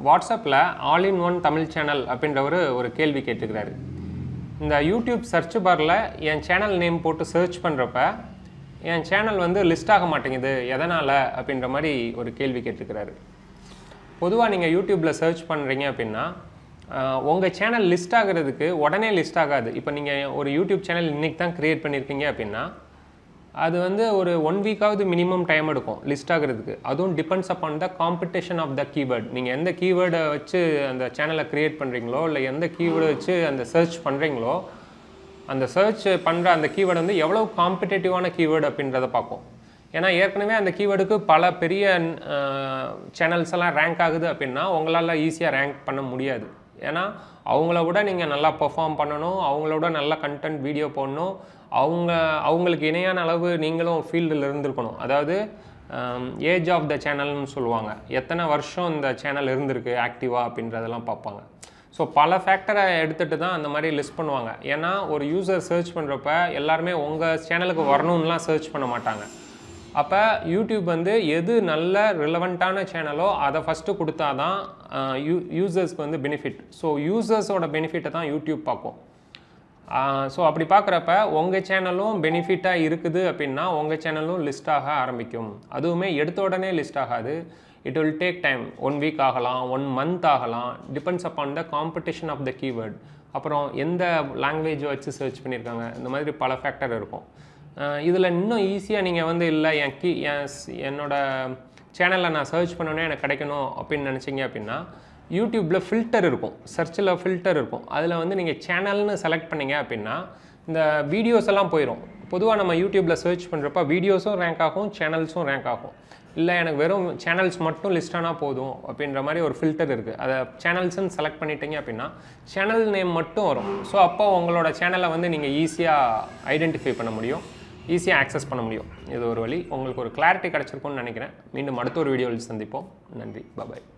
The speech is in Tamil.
வாட்ஸ்அப்பில் all in one Tamil channel அப்படின்றவர் ஒரு கேள்வி கேட்டுக்கிறாரு இந்த யூடியூப் சர்ச் பாரில் என் சேனல் நேம் போட்டு சர்ச் பண்ணுறப்ப என் சேனல் வந்து லிஸ்ட் ஆக மாட்டேங்குது எதனால் அப்படின்ற மாதிரி ஒரு கேள்வி கேட்டுக்கிறாரு பொதுவாக நீங்கள் யூடியூப்பில் சர்ச் பண்ணுறீங்க அப்படின்னா உங்கள் சேனல் லிஸ்ட் ஆகிறதுக்கு உடனே லிஸ்ட் ஆகாது இப்போ நீங்கள் ஒரு யூடியூப் சேனல் இன்றைக்கி தான் க்ரியேட் பண்ணியிருக்கீங்க அப்படின்னா அது வந்து ஒரு ஒன் வீக்காவது மினிமம் டைம் எடுக்கும் லிஸ்ட் ஆகிறதுக்கு அதுவும் depends upon the competition of the keyword நீங்கள் எந்த கீவேர்டை வச்சு அந்த சேனலை க்ரியேட் பண்ணுறீங்களோ இல்லை எந்த கீவேர்டை வச்சு அந்த சர்ச் பண்ணுறீங்களோ அந்த சர்ச் பண்ணுற அந்த கீவேர்டு வந்து எவ்வளோ காம்படேட்டிவான கீவேர்டு அப்படின்றத பார்க்கும் ஏன்னா ஏற்கனவே அந்த கீவேர்டுக்கு பல பெரிய சேனல்ஸ் எல்லாம் ரேங்க் ஆகுது அப்படின்னா உங்களால் ஈஸியாக ரேங்க் பண்ண முடியாது ஏன்னா அவங்கள விட நீங்கள் நல்லா பெர்ஃபார்ம் பண்ணணும் அவங்களோட நல்ல கண்டென்ட் வீடியோ போடணும் அவங்க அவங்களுக்கு இணையான அளவு நீங்களும் ஃபீல்டில் இருந்திருக்கணும் அதாவது ஏஜ் ஆஃப் த சேனல்னு சொல்லுவாங்க எத்தனை வருஷம் இந்த சேனல் இருந்திருக்கு ஆக்டிவாக அப்படின்றதெல்லாம் பார்ப்பாங்க ஸோ பல ஃபேக்டரை எடுத்துகிட்டு தான் அந்த மாதிரி லிஸ்ட் பண்ணுவாங்க ஏன்னா ஒரு யூசர் சர்ச் பண்ணுறப்ப எல்லாருமே உங்கள் சேனலுக்கு வரணும்லாம் சர்ச் பண்ண மாட்டாங்க அப்போ யூடியூப் வந்து எது நல்ல ரிலவெண்ட்டான சேனலோ அதை ஃபஸ்ட்டு கொடுத்தா தான் யூ யூசர்ஸ்க்கு வந்து பெனிஃபிட் ஸோ யூசர்ஸோட பெனிஃபிட்டை தான் யூடியூப் பார்க்கும் ஸோ அப்படி பார்க்குறப்ப உங்கள் சேனலும் பெனிஃபிட்டாக இருக்குது அப்படின்னா உங்கள் சேனலும் லிஸ்ட் ஆக ஆரம்பிக்கும் அதுவுமே எடுத்த உடனே லிஸ்ட் ஆகாது it will take time one week ஆகலாம் ஒன் மந்த் ஆகலாம் depends upon the competition of the keyword அப்புறம் எந்த லாங்குவேஜ் வச்சு சர்ச் பண்ணியிருக்காங்க இந்த மாதிரி பல ஃபேக்டர் இருக்கும் இதில் இன்னும் ஈஸியாக நீங்கள் வந்து இல்லை என் கீ என் என்னோட சேனலில் நான் சர்ச் பண்ணோன்னே எனக்கு கிடைக்கணும் அப்படின்னு நினச்சிங்க அப்படின்னா யூடியூப்பில் ஃபில்டர் இருக்கும் சர்ச்சில் ஃபில்டர் இருக்கும் அதில் வந்து நீங்கள் சேனல்னு செலக்ட் பண்ணீங்க அப்படின்னா இந்த வீடியோஸ் எல்லாம் போயிடும் பொதுவாக நம்ம யூடியூப்பில் சர்ச் பண்ணுறப்ப வீடியோஸும் ரேங்க் ஆகும் சேனல்ஸும் ரேங்க் ஆகும் இல்லை எனக்கு வெறும் சேனல்ஸ் மட்டும் லிஸ்ட் ஆனால் போதும் அப்படின்ற மாதிரி ஒரு ஃபில்டர் இருக்குது அதை சேனல்ஸ்னு செலக்ட் பண்ணிட்டீங்க அப்படின்னா சேனல் நேம் மட்டும் வரும் ஸோ அப்போ உங்களோட சேனலை வந்து நீங்கள் ஈஸியாக ஐடென்டிஃபை பண்ண முடியும் ஈஸியாக ஆக்சஸ் பண்ண முடியும் இது ஒரு வழி உங்களுக்கு ஒரு கிளாரிட்டி கிடச்சிருக்கும்னு நினைக்கிறேன் மீண்டும் அடுத்த ஒரு வீடியோவில் சந்திப்போம் நன்றி பாய்